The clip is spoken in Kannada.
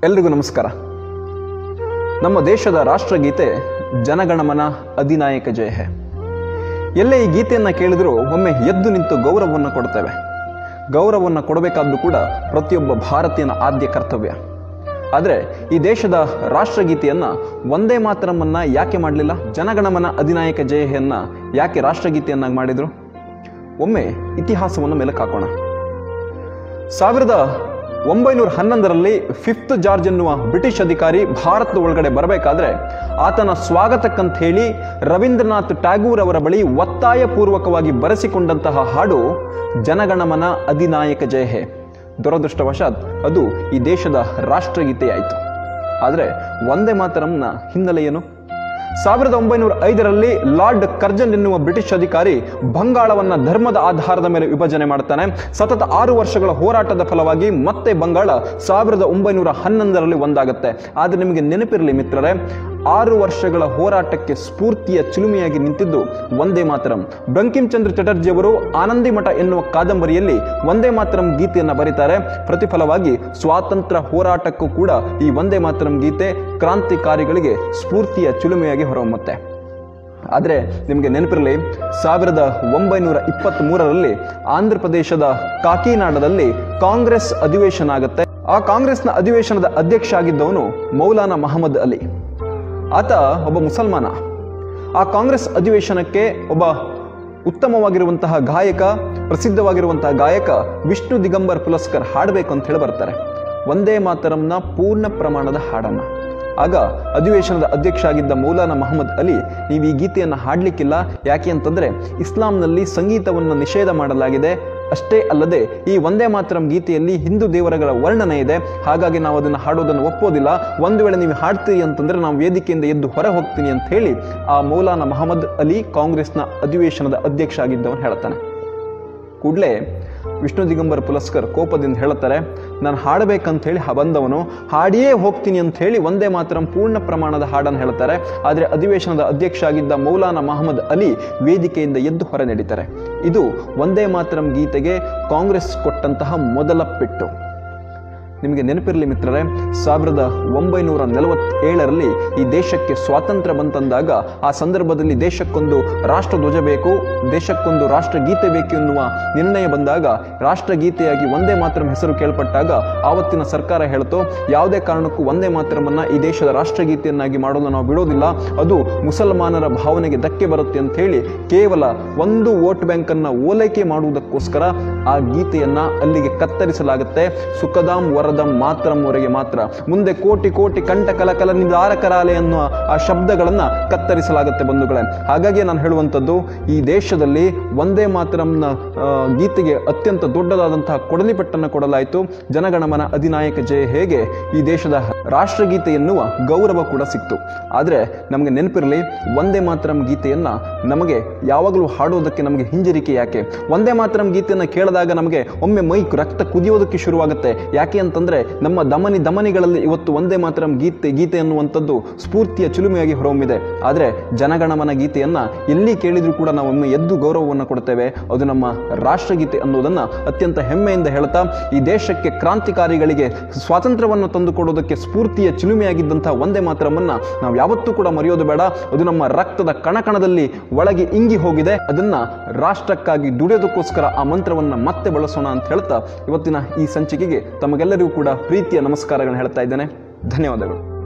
ಎಲ್ರಿಗೂ ನಮಸ್ಕಾರ ನಮ್ಮ ದೇಶದ ರಾಷ್ಟ್ರಗೀತೆ ಜನಗಣಮನ ಅಧಿನಾಯಕ ಜಯ ಹೇ ಎಲ್ಲೇ ಈ ಗೀತೆಯನ್ನು ಕೇಳಿದರೂ ಒಮ್ಮೆ ಎದ್ದು ನಿಂತು ಗೌರವವನ್ನು ಕೊಡ್ತೇವೆ ಗೌರವವನ್ನು ಕೊಡಬೇಕಾದ್ದು ಕೂಡ ಪ್ರತಿಯೊಬ್ಬ ಭಾರತೀಯನ ಆದ್ಯ ಕರ್ತವ್ಯ ಆದರೆ ಈ ದೇಶದ ರಾಷ್ಟ್ರಗೀತೆಯನ್ನ ಒಂದೇ ಮಾತರಮನ್ನ ಯಾಕೆ ಮಾಡಲಿಲ್ಲ ಜನಗಣಮನ ಅಧಿನಾಯಕ ಜಯ ಹೇಯನ್ನ ಯಾಕೆ ರಾಷ್ಟ್ರಗೀತೆಯನ್ನಾಗಿ ಮಾಡಿದ್ರು ಒಮ್ಮೆ ಇತಿಹಾಸವನ್ನು ಮೆಲುಕು ಹಾಕೋಣ ಸಾವಿರದ ಒಂಬೈನೂರ ಹನ್ನೊಂದರಲ್ಲಿ ಫಿಫ್ತ್ ಜಾರ್ಜ್ ಎನ್ನುವ ಬ್ರಿಟಿಷ್ ಅಧಿಕಾರಿ ಭಾರತದ ಒಳಗಡೆ ಬರಬೇಕಾದ್ರೆ ಆತನ ಸ್ವಾಗತಕ್ಕಂತ ಹೇಳಿ ರವೀಂದ್ರನಾಥ್ ಟ್ಯಾಗೂರ್ ಅವರ ಬಳಿ ಒತ್ತಾಯಪೂರ್ವಕವಾಗಿ ಬರೆಸಿಕೊಂಡಂತಹ ಹಾಡು ಜನಗಣಮನ ಅಧಿನಾಯಕ ಜಯ ಹೇ ದುರದೃಷ್ಟವಶಾತ್ ಅದು ಈ ದೇಶದ ರಾಷ್ಟ್ರಗೀತೆಯಾಯಿತು ಆದರೆ ಒಂದೇ ಮಾತರಂನ ಹಿನ್ನೆಲೆ ಏನು ಸಾವಿರದ ಒಂಬೈನೂರ ಐದರಲ್ಲಿ ಲಾರ್ಡ್ ಕರ್ಜನ್ ಎನ್ನುವ ಬ್ರಿಟಿಷ್ ಅಧಿಕಾರಿ ಬಂಗಾಳವನ್ನ ಧರ್ಮದ ಆಧಾರದ ಮೇಲೆ ವಿಭಜನೆ ಮಾಡ್ತಾನೆ ಸತತ ಆರು ವರ್ಷಗಳ ಹೋರಾಟದ ಫಲವಾಗಿ ಮತ್ತೆ ಬಂಗಾಳ ಸಾವಿರದ ಒಂಬೈನೂರ ಹನ್ನೊಂದರಲ್ಲಿ ಒಂದಾಗುತ್ತೆ ಆದ್ರೆ ನಿಮಗೆ ನೆನಪಿರಲಿ ಮಿತ್ರರೇ ಆರು ವರ್ಷಗಳ ಹೋರಾಟಕ್ಕೆ ಸ್ಫೂರ್ತಿಯ ಚಿಲುಮೆಯಾಗಿ ನಿಂತಿದ್ದು ಒಂದೇ ಮಾತರಂ ಬಂಕಿಂ ಚಂದ್ರ ಚಟರ್ಜಿ ಅವರು ಆನಂದಿ ಮಠ ಎನ್ನುವ ಕಾದಂಬರಿಯಲ್ಲಿ ಒಂದೇ ಮಾತರಂ ಗೀತೆಯನ್ನ ಬರೀತಾರೆ ಪ್ರತಿಫಲವಾಗಿ ಸ್ವಾತಂತ್ರ್ಯ ಹೋರಾಟಕ್ಕೂ ಕೂಡ ಈ ಒಂದೇ ಮಾತರಂ ಗೀತೆ ಕ್ರಾಂತಿಕಾರಿಗಳಿಗೆ ಸ್ಫೂರ್ತಿಯ ಚಿಲುಮೆಯಾಗಿ ಹೊರಹೊಮ್ಮುತ್ತೆ ಆದರೆ ನಿಮಗೆ ನೆನಪಿರಲಿ ಸಾವಿರದ ಒಂಬೈನೂರ ಇಪ್ಪತ್ತ್ ಮೂರರಲ್ಲಿ ಆಂಧ್ರ ಪ್ರದೇಶದ ಕಾಕಿನಾಡದಲ್ಲಿ ಕಾಂಗ್ರೆಸ್ ಅಧಿವೇಶನ ಆಗುತ್ತೆ ಆ ಕಾಂಗ್ರೆಸ್ನ ಅಧಿವೇಶನದ ಅಧ್ಯಕ್ಷ ಆಗಿದ್ದವನು ಮೌಲಾನಾ ಮಹಮ್ಮದ್ ಅಲಿ ಆತ ಒಬ್ಬ ಮುಸಲ್ಮಾನ ಆ ಕಾಂಗ್ರೆಸ್ ಅಧಿವೇಶನಕ್ಕೆ ಒಬ್ಬ ಉತ್ತಮವಾಗಿರುವಂತಹ ಗಾಯಕ ಪ್ರಸಿದ್ಧವಾಗಿರುವಂತಹ ಗಾಯಕ ವಿಷ್ಣು ದಿಗಂಬರ್ ಪುಲಸ್ಕರ್ ಹಾಡಬೇಕು ಅಂತ ಹೇಳಿ ಬರ್ತಾರೆ ಒಂದೇ ಮಾತರಂನ ಪೂರ್ಣ ಪ್ರಮಾಣದ ಹಾಡನ್ನ ಆಗ ಅಧಿವೇಶನದ ಅಧ್ಯಕ್ಷ ಆಗಿದ್ದ ಮೌಲಾನಾ ಮಹಮ್ಮದ್ ಅಲಿ ನೀವು ಈ ಗೀತೆಯನ್ನು ಹಾಡಲಿಕ್ಕಿಲ್ಲ ಯಾಕೆ ಅಂತಂದ್ರೆ ಇಸ್ಲಾಂನಲ್ಲಿ ಸಂಗೀತವನ್ನು ನಿಷೇಧ ಮಾಡಲಾಗಿದೆ ಅಷ್ಟೇ ಅಲ್ಲದೆ ಈ ಒಂದೇ ಮಾತರಂ ಗೀತೆಯಲ್ಲಿ ಹಿಂದೂ ದೇವರಗಳ ವರ್ಣನೆ ಇದೆ ಹಾಗಾಗಿ ನಾವು ಅದನ್ನು ಹಾಡೋದನ್ನು ಒಪ್ಪೋದಿಲ್ಲ ಒಂದು ವೇಳೆ ನೀವು ಹಾಡ್ತೀರಿ ಅಂತಂದ್ರೆ ನಾವು ವೇದಿಕೆಯಿಂದ ಎದ್ದು ಹೊರ ಹೋಗ್ತೀನಿ ಅಂತ ಹೇಳಿ ಆ ಮೌಲಾನಾ ಮಹಮ್ಮದ್ ಅಲಿ ಕಾಂಗ್ರೆಸ್ನ ಅಧಿವೇಶನದ ಅಧ್ಯಕ್ಷ ಆಗಿದ್ದವನು ಹೇಳ್ತಾನೆ ಕೂಡಲೇ ವಿಷ್ಣು ದಿಗಂಬರ್ ಪುಲಸ್ಕರ್ ಕೋಪದಿಂದ ಹೇಳುತ್ತಾರೆ ನಾನು ಹಾಡಬೇಕಂತ ಹೇಳಿ ಬಂದವನು ಹಾಡಿಯೇ ಹೋಗ್ತೀನಿ ಅಂತ ಹೇಳಿ ಒಂದೇ ಮಾತ್ರ ಪೂರ್ಣ ಪ್ರಮಾಣದ ಹಾಡನ್ನು ಹೇಳ್ತಾರೆ ಆದರೆ ಅಧಿವೇಶನದ ಅಧ್ಯಕ್ಷ ಆಗಿದ್ದ ಮೌಲಾನಾ ಮಹಮ್ಮದ್ ಅಲಿ ವೇದಿಕೆಯಿಂದ ಎದ್ದು ಹೊರ ನಡೀತಾರೆ ಇದು ಒಂದೇ ಮಾತರಂ ಗೀತೆಗೆ ಕಾಂಗ್ರೆಸ್ ಕೊಟ್ಟಂತಹ ಮೊದಲ ಪೆಟ್ಟು ನಿಮಗೆ ನೆನಪಿರಲಿ ಮಿತ್ರರೇ ಸಾವಿರದ ಒಂಬೈನೂರ ನಲವತ್ತೇಳರಲ್ಲಿ ಈ ದೇಶಕ್ಕೆ ಸ್ವಾತಂತ್ರ್ಯ ಬಂತಂದಾಗ ಆ ಸಂದರ್ಭದಲ್ಲಿ ದೇಶಕ್ಕೊಂದು ರಾಷ್ಟ್ರಧ್ವಜ ಬೇಕು ದೇಶಕ್ಕೊಂದು ರಾಷ್ಟ್ರಗೀತೆ ಬೇಕು ಎನ್ನುವ ನಿರ್ಣಯ ಬಂದಾಗ ರಾಷ್ಟ್ರಗೀತೆಯಾಗಿ ಒಂದೇ ಮಾತರಂ ಹೆಸರು ಕೇಳ್ಪಟ್ಟಾಗ ಆವತ್ತಿನ ಸರ್ಕಾರ ಹೇಳ್ತು ಯಾವುದೇ ಕಾರಣಕ್ಕೂ ಒಂದೇ ಮಾತರಮನ್ನ ಈ ದೇಶದ ರಾಷ್ಟ್ರಗೀತೆಯನ್ನಾಗಿ ಮಾಡೋದು ನಾವು ಬಿಡೋದಿಲ್ಲ ಅದು ಮುಸಲ್ಮಾನರ ಭಾವನೆಗೆ ಧಕ್ಕೆ ಬರುತ್ತೆ ಅಂತ ಹೇಳಿ ಕೇವಲ ಒಂದು ವೋಟ್ ಬ್ಯಾಂಕ್ ಅನ್ನ ಓಲೈಕೆ ಮಾಡುವುದಕ್ಕೋಸ್ಕರ ಆ ಗೀತೆಯನ್ನ ಅಲ್ಲಿಗೆ ಕತ್ತರಿಸಲಾಗುತ್ತೆ ಸುಖದಾಂ ವರದಂ ಮಾತರಂವರೆಗೆ ಮಾತ್ರ ಮುಂದೆ ಕೋಟಿ ಕೋಟಿ ಕಂಠ ಕಲಕಲ ನಿದಾರ ಕರಾಲೆ ಅನ್ನುವ ಆ ಶಬ್ದಗಳನ್ನ ಕತ್ತರಿಸಲಾಗುತ್ತೆ ಬಂಧುಗಳೇ ಹಾಗಾಗಿ ನಾನು ಹೇಳುವಂಥದ್ದು ಈ ದೇಶದಲ್ಲಿ ಒಂದೇ ಮಾತರಂನ ಆ, ಗೀತೆಗೆ ಅತ್ಯಂತ ದೊಡ್ಡದಾದಂತಹ ಕೊಡಲಿಪಟ್ಟನ್ನು ಕೊಡಲಾಯಿತು ಜನಗಣಮನ ಅಧಿನಾಯಕ ಜಯ ಹೇಗೆ ಈ ದೇಶದ ರಾಷ್ಟ್ರಗೀತೆ ಎನ್ನುವ ಗೌರವ ಕೂಡ ಸಿಕ್ತು ಆದರೆ ನಮಗೆ ನೆನಪಿರಲಿ ಒಂದೇ ಮಾತರಂ ಗೀತೆಯನ್ನ ನಮಗೆ ಯಾವಾಗಲೂ ಹಾಡೋದಕ್ಕೆ ನಮಗೆ ಹಿಂಜರಿಕೆ ಯಾಕೆ ಒಂದೇ ಮಾತರಂ ಗೀತೆಯನ್ನು ಕೇಳಿದಾಗ ನಮಗೆ ಒಮ್ಮೆ ಮೈ ರಕ್ತ ಕುದಿಯೋದಕ್ಕೆ ಶುರುವಾಗುತ್ತೆ ಯಾಕೆ ಅಂತಂದ್ರೆ ನಮ್ಮ ದಮನಿ ದಮನಿಗಳಲ್ಲಿ ಇವತ್ತು ಒಂದೇ ಮಾತರಂ ಗೀತೆ ಗೀತೆ ಅನ್ನುವಂಥದ್ದು ಸ್ಫೂರ್ತಿಯ ಚಿಲುಮೆಯಾಗಿ ಹೊರಹೊಮ್ಮಿದೆ ಆದರೆ ಜನಗಣಮನ ಗೀತೆಯನ್ನ ಎಲ್ಲಿ ಕೇಳಿದ್ರು ಕೂಡ ನಾವು ಒಮ್ಮೆ ಎದ್ದು ಗೌರವವನ್ನು ಕೊಡ್ತೇವೆ ಅದು ನಮ್ಮ ರಾಷ್ಟ್ರಗೀತೆ ಅನ್ನೋದನ್ನ ಅತ್ಯಂತ ಹೆಮ್ಮೆಯಿಂದ ಹೇಳ್ತಾ ಈ ದೇಶಕ್ಕೆ ಕ್ರಾಂತಿಕಾರಿಗಳಿಗೆ ಸ್ವಾತಂತ್ರ್ಯವನ್ನು ತಂದುಕೊಡೋದಕ್ಕೆ ಸ್ಫೂರ್ತಿಯ ಚಿಲುಮೆಯಾಗಿದ್ದಂತಹ ಒಂದೇ ಮಾತರಮನ್ನ ನಾವು ಯಾವತ್ತೂ ಕೂಡ ಮರೆಯೋದು ಬೇಡ ಅದು ನಮ್ಮ ರಕ್ತದ ಕಣಕಣದಲ್ಲಿ ಒಳಗೆ ಇಂಗಿ ಹೋಗಿದೆ ಅದನ್ನ ರಾಷ್ಟ್ರಕ್ಕಾಗಿ ದುಡಿಯೋದಕ್ಕೋಸ್ಕರ ಆ ಮಂತ್ರವನ್ನ ಮತ್ತೆ ಬಳಸೋಣ ಅಂತ ಹೇಳ್ತಾ ಇವತ್ತಿನ ಈ ಸಂಚಿಕೆಗೆ ತಮಗೆಲ್ಲರಿಗೂ ಕೂಡ ಪ್ರೀತಿಯ ನಮಸ್ಕಾರಗಳನ್ನು ಹೇಳ್ತಾ ಇದ್ದೇನೆ ಧನ್ಯವಾದಗಳು